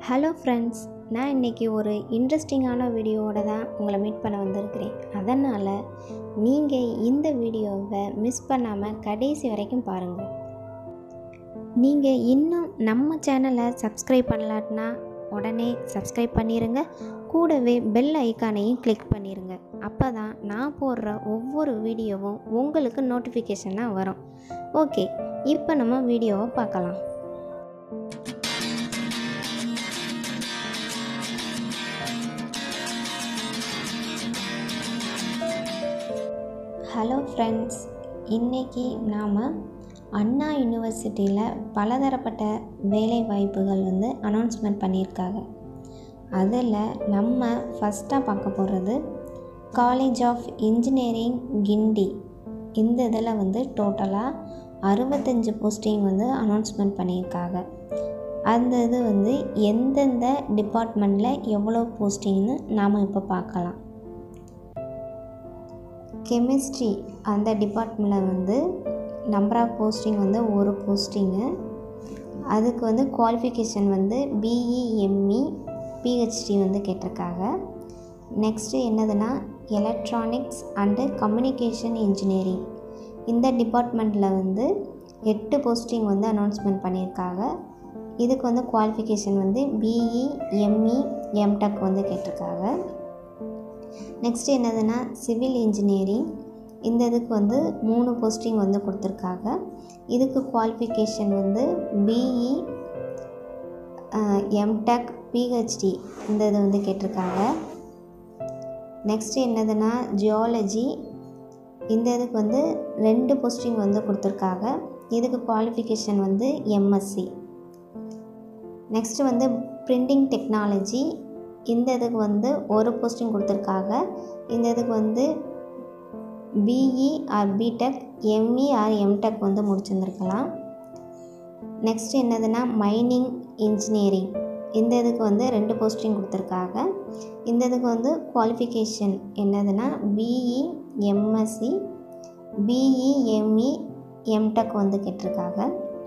hello friends நான் இன்றைக்கி ஒரு இன்ட்ரெஸ்டிங்கான வீடியோவோட தான் உங்களை மீட் பண்ண வந்திருக்கிறேன் அதனால் நீங்கள் இந்த வீடியோவை மிஸ் பண்ணாமல் கடைசி வரைக்கும் பாருங்கள் நீங்கள் இன்னும் நம்ம சேனலை சப்ஸ்கிரைப் பண்ணலாட்டினா உடனே சப்ஸ்கிரைப் பண்ணிடுங்க கூடவே பெல் ஐக்கானையும் கிளிக் பண்ணிடுங்க அப்போ தான் நான் போடுற ஒவ்வொரு வீடியோவும் உங்களுக்கு நோட்டிஃபிகேஷனாக வரும் ஓகே இப்போ நம்ம வீடியோவை பார்க்கலாம் ஹலோ ஃப்ரெண்ட்ஸ் இன்றைக்கி நாம் அண்ணா யூனிவர்சிட்டியில் பலதரப்பட்ட வேலை வாய்ப்புகள் வந்து அனௌன்ஸ்மெண்ட் பண்ணியிருக்காங்க அதில் நம்ம ஃபஸ்ட்டாக பார்க்க போகிறது காலேஜ் ஆஃப் இன்ஜினியரிங் கிண்டி இந்த இதில் வந்து டோட்டலாக அறுபத்தஞ்சு போஸ்டிங் வந்து அனௌன்ஸ்மெண்ட் பண்ணியிருக்காங்க அந்த இது வந்து எந்தெந்த டிபார்ட்மெண்ட்டில் எவ்வளோ போஸ்டிங்னு நாம் இப்போ பார்க்கலாம் கெமிஸ்ட்ரி அந்த டிபார்ட்மெண்ட்டில் வந்து நம்பர் ஆஃப் போஸ்டிங் வந்து ஒரு போஸ்டிங்கு அதுக்கு வந்து குவாலிஃபிகேஷன் வந்து பிஇ எம்இ பிஹெச்டி வந்து கேட்டிருக்காங்க நெக்ஸ்ட்டு என்னதுன்னா எலக்ட்ரானிக்ஸ் அண்டு கம்யூனிகேஷன் இன்ஜினியரிங் இந்த டிபார்ட்மெண்ட்டில் வந்து எட்டு போஸ்டிங் வந்து அனௌன்ஸ்மெண்ட் பண்ணியிருக்காங்க இதுக்கு வந்து குவாலிஃபிகேஷன் வந்து பிஇ எம்இ எம்டெக் வந்து கேட்டிருக்காங்க நெக்ஸ்ட் என்னதுன்னா சிவில் இன்ஜினியரிங் இந்த இதுக்கு வந்து மூணு போஸ்டிங் வந்து கொடுத்துருக்காங்க இதுக்கு குவாலிஃபிகேஷன் வந்து பிஇ எம்டெக் பிஹெச்டி இந்த இது வந்து கேட்டிருக்காங்க நெக்ஸ்ட் என்னதுன்னா ஜியாலஜி இந்த இதுக்கு வந்து ரெண்டு போஸ்டிங் வந்து கொடுத்துருக்காங்க இதுக்கு குவாலிஃபிகேஷன் வந்து எம்எஸ்சி நெக்ஸ்ட் வந்து பிரிண்டிங் டெக்னாலஜி இந்த இதுக்கு வந்து ஒரு போஸ்டிங் கொடுத்துருக்காங்க இந்த இதுக்கு வந்து BE or BTech ME or MTech வந்து முடிச்சிருந்துருக்கலாம் நெக்ஸ்ட் என்னதுன்னா மைனிங் இன்ஜினியரிங் இந்த இதுக்கு வந்து ரெண்டு போஸ்டிங் கொடுத்துருக்காங்க இந்த இதுக்கு வந்து குவாலிஃபிகேஷன் என்னதுன்னா BE MSc BE ME MTech வந்து கேட்டிருக்காங்க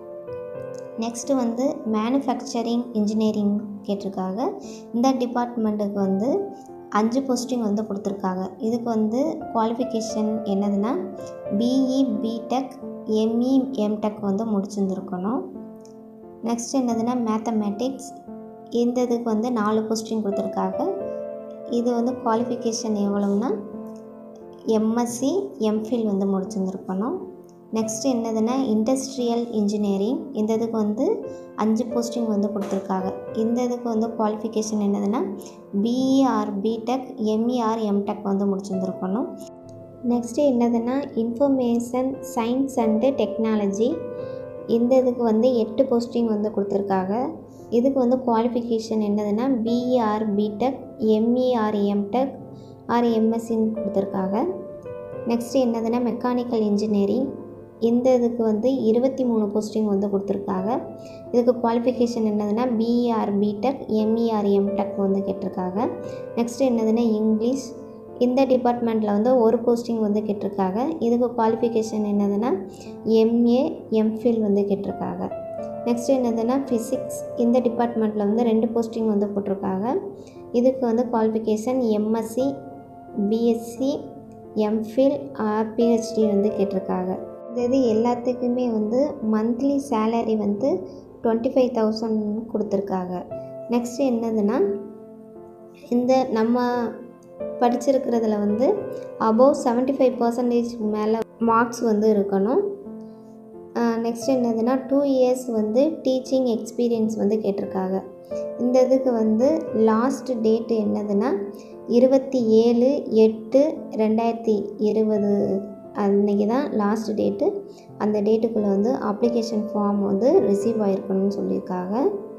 நெக்ஸ்ட்டு வந்து மேனுஃபேக்சரிங் இன்ஜினியரிங் கேட்டிருக்காங்க இந்த டிபார்ட்மெண்ட்டுக்கு வந்து அஞ்சு போஸ்டிங் வந்து கொடுத்துருக்காங்க இதுக்கு வந்து குவாலிஃபிகேஷன் என்னதுன்னா பிஇ பிடெக் எம்இ எம்டெக் வந்து முடிச்சிருந்துருக்கணும் நெக்ஸ்ட் என்னதுன்னா மேத்தமேட்டிக்ஸ் இந்த இதுக்கு வந்து நாலு போஸ்டிங் கொடுத்துருக்காங்க இது வந்து குவாலிஃபிகேஷன் எவ்வளோன்னா எம்எஸ்சி எம்ஃபில் வந்து முடிச்சிருந்துருக்கணும் நெக்ஸ்ட் என்னதுன்னா இண்டஸ்ட்ரியல் இன்ஜினியரிங் இந்த இதுக்கு வந்து அஞ்சு போஸ்டிங் வந்து கொடுத்துருக்காங்க இந்த இதுக்கு வந்து குவாலிஃபிகேஷன் என்னதுன்னா பிஇஆர் பிடெக் எம்இஆர் எம்டெக் வந்து முடிச்சிருந்துருக்கணும் நெக்ஸ்ட்டு என்னதுன்னா இன்ஃபர்மேஷன் சயின்ஸ் அண்டு டெக்னாலஜி இந்த இதுக்கு வந்து எட்டு போஸ்டிங் வந்து கொடுத்துருக்காங்க இதுக்கு வந்து குவாலிஃபிகேஷன் என்னதுன்னா BE or BTech ME or MTech or எம்எஸ்சின்னு கொடுத்துருக்காங்க நெக்ஸ்ட்டு என்னதுன்னா மெக்கானிக்கல் இன்ஜினியரிங் இந்த இதுக்கு வந்து இருபத்தி மூணு போஸ்டிங் வந்து கொடுத்துருக்காங்க இதுக்கு குவாலிஃபிகேஷன் என்னதுன்னா பிஇஆர் பிடெக் எம்இஆர் எம்டெக் வந்து கேட்டிருக்காங்க நெக்ஸ்ட் என்னதுன்னா இங்கிலீஷ் இந்த டிபார்ட்மெண்ட்டில் வந்து ஒரு போஸ்டிங் வந்து கேட்டிருக்காங்க இதுக்கு குவாலிஃபிகேஷன் என்னதுன்னா எம்ஏ எம்ஃபில் வந்து கேட்டிருக்காங்க நெக்ஸ்ட் என்னதுன்னா ஃபிசிக்ஸ் இந்த டிபார்ட்மெண்ட்டில் வந்து ரெண்டு போஸ்டிங் வந்து போட்டிருக்காங்க இதுக்கு வந்து qualification MSc BSc MPhil or PhD வந்து கேட்டிருக்காங்க இந்த இது எல்லாத்துக்குமே வந்து மந்த்லி சேலரி வந்து டுவெண்ட்டி ஃபைவ் தௌசண்ட் கொடுத்துருக்காங்க நெக்ஸ்ட் என்னதுன்னா இந்த நம்ம படிச்சிருக்கிறதுல வந்து அபவ் செவன்ட்டி ஃபைவ் பர்சன்டேஜ் மேலே மார்க்ஸ் வந்து இருக்கணும் நெக்ஸ்ட் என்னதுன்னா டூ இயர்ஸ் வந்து டீச்சிங் எக்ஸ்பீரியன்ஸ் வந்து கேட்டிருக்காங்க இந்த இதுக்கு வந்து லாஸ்ட் டேட்டு என்னதுன்னா இருபத்தி ஏழு எட்டு ரெண்டாயிரத்தி இருபது அன்றைக்கி தான் லாஸ்ட் டேட்டு அந்த டேட்டுக்குள்ளே வந்து அப்ளிகேஷன் ஃபார்ம் வந்து ரிசீவ் ஆகிருக்கணும்னு சொல்லியிருக்காங்க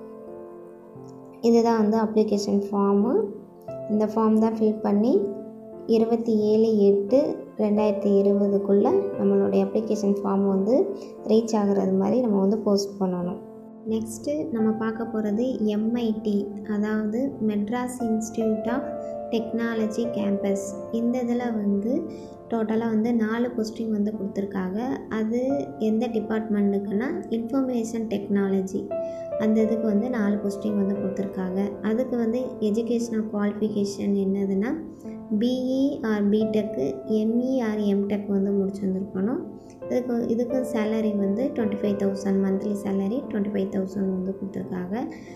இதுதான் வந்து அப்ளிகேஷன் ஃபார்மு இந்த ஃபார்ம் தான் ஃபில் பண்ணி இருபத்தி ஏழு எட்டு ரெண்டாயிரத்தி இருபதுக்குள்ளே நம்மளுடைய அப்ளிகேஷன் ஃபார்ம் வந்து ரீச் ஆகிறது மாதிரி நம்ம வந்து போஸ்ட் பண்ணணும் நெக்ஸ்ட்டு நம்ம பார்க்க போகிறது எம்ஐடி அதாவது Madras institute of technology campus இந்த இதில் வந்து டோட்டலாக வந்து நாலு போஸ்டிங் வந்து கொடுத்துருக்காங்க அது எந்த டிபார்ட்மெண்ட்டுக்குன்னா இன்ஃபர்மேஷன் டெக்னாலஜி அந்த இதுக்கு வந்து நாலு போஸ்டிங் வந்து கொடுத்துருக்காங்க அதுக்கு வந்து எஜுகேஷ்னல் குவாலிஃபிகேஷன் என்னதுன்னா BE or BTech ME or MTech வந்து முடிச்சிருந்துருக்கணும் இதுக்கு இதுக்கு சேலரி வந்து twenty five thousand monthly salary twenty five thousand வந்து கொடுத்துருக்காங்க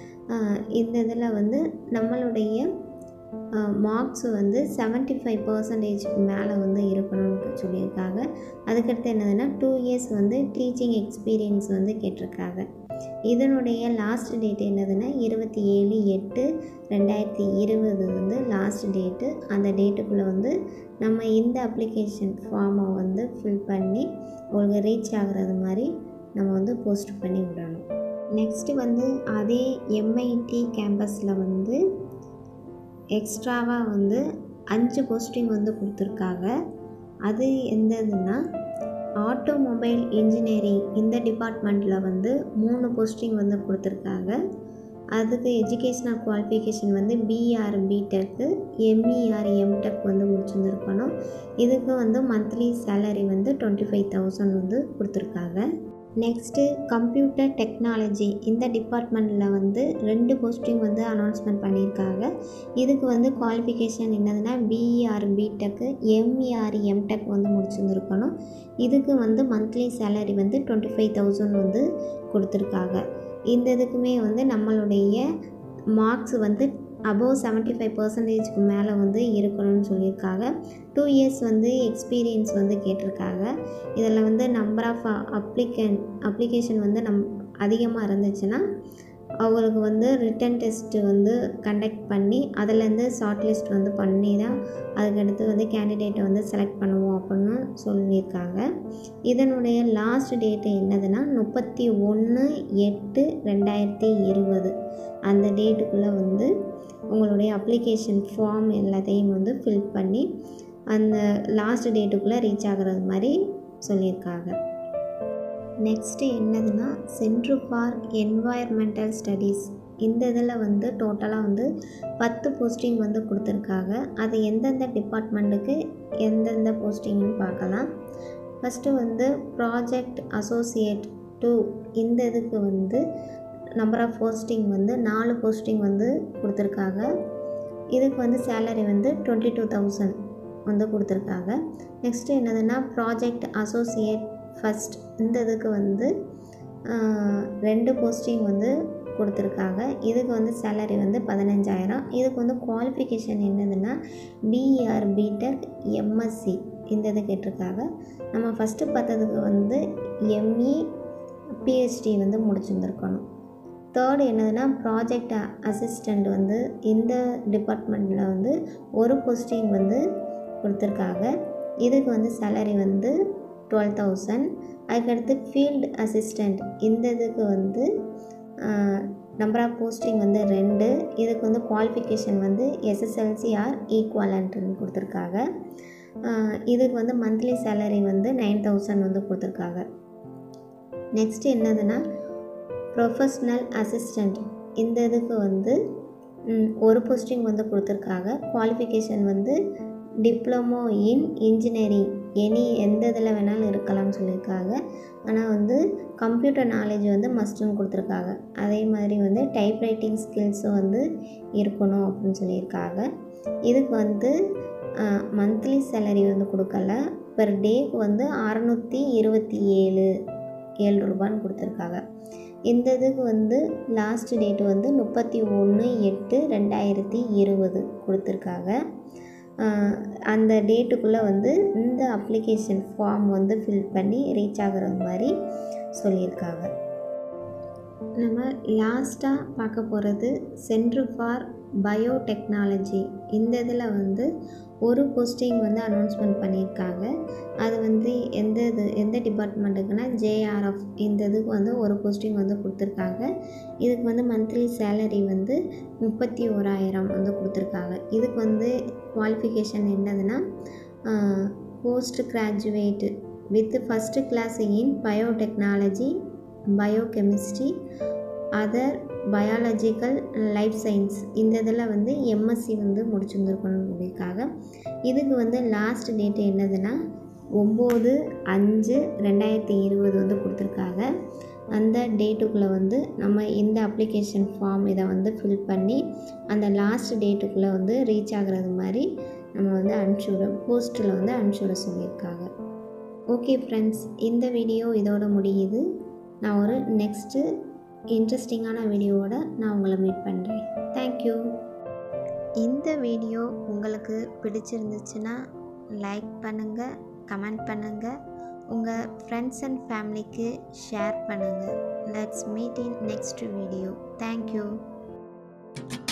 இந்த இதில் வந்து நம்மளுடைய மார்க்ஸ் வந்து செவன்ட்டி ஃபைவ் பர்சன்டேஜ்க்கு மேலே வந்து இருக்கணும்னு சொல்லியிருக்காங்க அதுக்கடுத்து என்னதுன்னா டூ இயர்ஸ் வந்து டீச்சிங் எக்ஸ்பீரியன்ஸ் வந்து கேட்டிருக்காங்க இதனுடைய லாஸ்ட் டேட் என்னதுன்னா இருபத்தி ஏழு எட்டு ரெண்டாயிரத்தி இருபது வந்து லாஸ்ட் டேட்டு அந்த டேட்டுக்குள்ளே வந்து நம்ம இந்த அப்ளிகேஷன் ஃபார்மை வந்து ஃபில் பண்ணி உங்களுக்கு ரீச் ஆகிறது மாதிரி நம்ம வந்து போஸ்ட் பண்ணி விடணும் நெக்ஸ்ட்டு வந்து அதே எம்ஐடி கேம்பஸில் வந்து எக்ஸ்ட்ராவாக வந்து அஞ்சு போஸ்டிங் வந்து கொடுத்துருக்காங்க அது எந்ததுன்னா ஆட்டோமொபைல் இன்ஜினியரிங் இந்த டிபார்ட்மெண்ட்டில் வந்து மூணு போஸ்டிங் வந்து கொடுத்துருக்காங்க அதுக்கு எஜுகேஷ்னல் குவாலிஃபிகேஷன் வந்து பிஆர் பிடெக்கு எம்இஆர் எம்டெக் வந்து முடிச்சிருந்துருக்கணும் இதுக்கு வந்து மந்த்லி சேலரி வந்து டுவெண்ட்டி ஃபைவ் தௌசண்ட் வந்து கொடுத்துருக்காங்க நெக்ஸ்ட்டு கம்ப்யூட்டர் டெக்னாலஜி இந்த டிபார்ட்மெண்ட்டில் வந்து ரெண்டு போஸ்டிங் வந்து அனௌன்ஸ்மெண்ட் பண்ணியிருக்காங்க இதுக்கு வந்து குவாலிஃபிகேஷன் என்னதுன்னா பிஇஆர் பிடெக்கு எம்இஆர் எம்டெக் வந்து முடிச்சிருந்துருக்கணும் இதுக்கு வந்து மந்த்லி சேலரி வந்து டுவெண்ட்டி ஃபைவ் தௌசண்ட் வந்து கொடுத்துருக்காங்க இந்த இதுக்குமே வந்து நம்மளுடைய மார்க்ஸ் வந்து அபோவ் செவன்ட்டி ஃபைவ் பர்சன்டேஜ்க்கு மேலே வந்து இருக்கணும்னு சொல்லியிருக்காங்க டூ இயர்ஸ் வந்து எக்ஸ்பீரியன்ஸ் வந்து கேட்டிருக்காங்க இதில் வந்து நம்பர் ஆஃப் அப்ளிகன் அப்ளிகேஷன் வந்து நம் அதிகமாக இருந்துச்சுன்னா அவங்களுக்கு வந்து ரிட்டன் டெஸ்ட்டு வந்து கண்டக்ட் பண்ணி அதுலேருந்து ஷார்ட் லிஸ்ட் வந்து பண்ணி தான் அதுக்கடுத்து வந்து கேண்டிடேட்டை வந்து செலக்ட் பண்ணுவோம் அப்படின்னு சொல்லியிருக்காங்க இதனுடைய லாஸ்ட் டேட்டு என்னதுன்னா முப்பத்தி ஒன்று எட்டு ரெண்டாயிரத்தி இருபது அந்த டேட்டுக்குள்ளே வந்து உங்களுடைய அப்ளிகேஷன் ஃபார்ம் எல்லாத்தையும் வந்து ஃபில் பண்ணி அந்த லாஸ்ட் டேட்டுக்குள்ளே ரீச் ஆகிறது மாதிரி சொல்லியிருக்காங்க நெக்ஸ்ட்டு என்னதுன்னா சென்ட்ரு ஃபார் என்வாயர்மெண்டல் ஸ்டடீஸ் இந்த இதில் வந்து டோட்டலாக வந்து பத்து போஸ்டிங் வந்து கொடுத்துருக்காங்க அது எந்தெந்த டிபார்ட்மெண்ட்டுக்கு எந்தெந்த போஸ்டிங்னு பார்க்கலாம் ஃபஸ்ட்டு வந்து ப்ராஜெக்ட் அசோசியேட் டூ இந்த இதுக்கு வந்து நம்பர் ஆஃப் போஸ்டிங் வந்து நாலு போஸ்டிங் வந்து கொடுத்துருக்காங்க இதுக்கு வந்து சேலரி வந்து டுவெண்ட்டி டூ தௌசண்ட் வந்து கொடுத்துருக்காங்க நெக்ஸ்ட்டு என்னதுன்னா ப்ராஜெக்ட் அசோசியேட் ஃபஸ்ட் இந்த இதுக்கு வந்து ரெண்டு போஸ்டிங் வந்து கொடுத்துருக்காங்க இதுக்கு வந்து சேலரி வந்து பதினஞ்சாயிரம் இதுக்கு வந்து குவாலிஃபிகேஷன் என்னதுன்னா பிஆர் பிடெக் எம்எஸ்சி இந்த இது கேட்டிருக்காங்க நம்ம ஃபஸ்ட்டு பார்த்ததுக்கு வந்து எம்இ பிஹெச்டி வந்து முடிச்சிருந்துருக்கணும் தேர்டு என்னதுன்னா ப்ராஜெக்ட் அசிஸ்டண்ட் வந்து இந்த டிபார்ட்மெண்ட்டில் வந்து ஒரு போஸ்டிங் வந்து கொடுத்துருக்காங்க இதுக்கு வந்து சேலரி வந்து டுவெல் தௌசண்ட் அதுக்கடுத்து ஃபீல்டு அசிஸ்டண்ட் இந்த இதுக்கு வந்து நம்பர் ஆஃப் போஸ்டிங் வந்து ரெண்டு இதுக்கு வந்து குவாலிஃபிகேஷன் வந்து எஸ்எஸ்எல்சி ஆர் ஈக்குவலன்ட்னு கொடுத்துருக்காங்க இதுக்கு வந்து மந்த்லி சேலரி வந்து நைன் தௌசண்ட் வந்து கொடுத்துருக்காங்க நெக்ஸ்ட் என்னதுன்னா ப்ரொஃபஷ்னல் அசிஸ்டண்ட் இந்த இதுக்கு வந்து ஒரு போஸ்டிங் வந்து கொடுத்துருக்காங்க குவாலிஃபிகேஷன் வந்து டிப்ளமோ இன் இன்ஜினியரிங் எனி எந்த இதில் வேணாலும் இருக்கலாம்னு சொல்லியிருக்காங்க ஆனால் வந்து கம்ப்யூட்டர் நாலேஜ் வந்து மஸ்ட்டுன்னு கொடுத்துருக்காங்க அதே மாதிரி வந்து டைப் ரைட்டிங் ஸ்கில்ஸும் வந்து இருக்கணும் அப்படின்னு சொல்லியிருக்காங்க இதுக்கு வந்து மந்த்லி சேலரி வந்து கொடுக்கல பெர் டேக்கு வந்து அறநூற்றி இருபத்தி ஏழு ஏழு ரூபான்னு கொடுத்துருக்காங்க இந்த இதுக்கு வந்து லாஸ்ட் டேட் வந்து முப்பத்தி ஒன்று எட்டு ரெண்டாயிரத்தி இருபது கொடுத்துருக்காங்க அந்த டேட்டுக்குள்ளே வந்து இந்த அப்ளிகேஷன் ஃபார்ம் வந்து ஃபில் பண்ணி ரீச் ஆகிறது மாதிரி சொல்லியிருக்காங்க நம்ம லாஸ்ட்டாக பார்க்க போகிறது சென்ட்ரு ஃபார் பயோடெக்னாலஜி இந்த இதில் வந்து ஒரு போஸ்டிங் வந்து அனௌன்ஸ்மெண்ட் பண்ணியிருக்காங்க அது வந்து எந்த இது எந்த டிபார்ட்மெண்ட்டுக்குன்னா ஜேஆர்எஃப் இந்த இதுக்கு வந்து ஒரு போஸ்டிங் வந்து கொடுத்துருக்காங்க இதுக்கு வந்து மந்த்லி சேலரி வந்து முப்பத்தி ஓராயிரம் வந்து கொடுத்துருக்காங்க இதுக்கு வந்து குவாலிஃபிகேஷன் என்னதுன்னா post graduate with first class in biotechnology biochemistry other biological life science இந்த இதில் வந்து எம்எஸ்சி வந்து முடிச்சிருந்துருக்கணுங்கிறதுக்காக இதுக்கு வந்து லாஸ்ட் டேட் என்னதுன்னா ஒம்பது அஞ்சு ரெண்டாயிரத்தி இருபது வந்து கொடுத்துருக்காங்க அந்த டேட்டுக்குள்ளே வந்து நம்ம இந்த அப்ளிகேஷன் ஃபார்ம் இதை வந்து ஃபில் பண்ணி அந்த லாஸ்ட் டேட்டுக்குள்ளே வந்து ரீச் ஆகிறது மாதிரி நம்ம வந்து அனுப்பிச்சுட போஸ்ட்டில் வந்து அனுப்பிச்சுட சொல்லியிருக்காங்க ஓகே ஃப்ரெண்ட்ஸ் இந்த வீடியோ இதோட முடியுது நான் ஒரு நெக்ஸ்ட்டு இன்ட்ரெஸ்டிங்கான வீடியோவோட நான் உங்களை மீட் பண்ணுறேன் தேங்க்யூ இந்த வீடியோ உங்களுக்கு பிடிச்சிருந்துச்சுன்னா லைக் பண்ணுங்கள் கமெண்ட் பண்ணுங்கள் உங்கள் ஃப்ரெண்ட்ஸ் அண்ட் ஃபேமிலிக்கு ஷேர் பண்ணுங்கள் let's meet in next video thank you